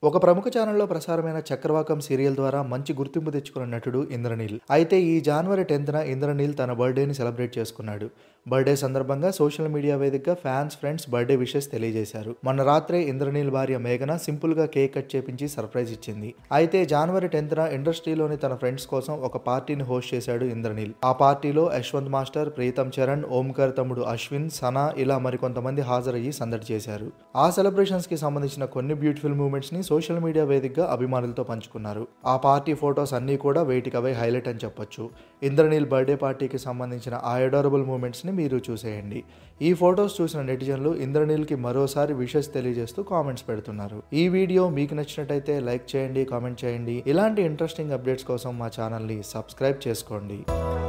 ఒక ప్రముఖ ఛానల్లో ప్రసారమైన చక్రవాకం సీరియల్ ద్వారా మంచి గుర్తింపు తెచ్చుకున్న నటుడు ఇంద్రనీల్ అయితే ఈ జనవరి టెన్త్న ఇంద్రనీల్ తన బర్త్డేని సెలబ్రేట్ చేసుకున్నాడు బర్త్డే సందర్భంగా సోషల్ మీడియా వేదికగా ఫ్యాన్స్ ఫ్రెండ్స్ బర్త్డే విషెస్ తెలియజేశారు మొన్న రాత్రే ఇంద్రనీల్ భార్య మేఘన సింపుల్ గా కేక్ కట్ చేపించి సర్ప్రైజ్ ఇచ్చింది అయితే జనవరి టెన్త్న ఇండస్ట్రీలోని తన ఫ్రెండ్స్ కోసం ఒక పార్టీని హోస్ట్ చేశాడు ఇంద్రనీల్ ఆ పార్టీలో యశ్వంత్ మాస్టర్ ప్రీతం చరణ్ ఓంకర్ తమ్ముడు అశ్విన్ సనా ఇలా మరికొంతమంది హాజరయ్యి సందడి చేశారు ఆ సెలబ్రేషన్స్ కి సంబంధించిన కొన్ని బ్యూటిఫుల్ మూమెంట్స్ ని సోషల్ మీడియా వేదికగా అభిమానులతో పంచుకున్నారు ఆ పార్టీ ఫొటోస్ అన్నీ కూడా వేటికవై హైలైట్ అని చెప్పొచ్చు ఇంద్రనీల్ బర్త్డే పార్టీకి సంబంధించిన ఆ అడారబుల్ మూమెంట్స్ ని మీరు చూసేయండి ఈ ఫొటోస్ చూసిన నెటిజన్లు ఇంద్రనీల్కి మరోసారి విషెస్ తెలియజేస్తూ కామెంట్స్ పెడుతున్నారు ఈ వీడియో మీకు నచ్చినట్టయితే లైక్ చేయండి కామెంట్ చేయండి ఇలాంటి ఇంట్రెస్టింగ్ అప్డేట్స్ కోసం మా ఛానల్ని సబ్స్క్రైబ్ చేసుకోండి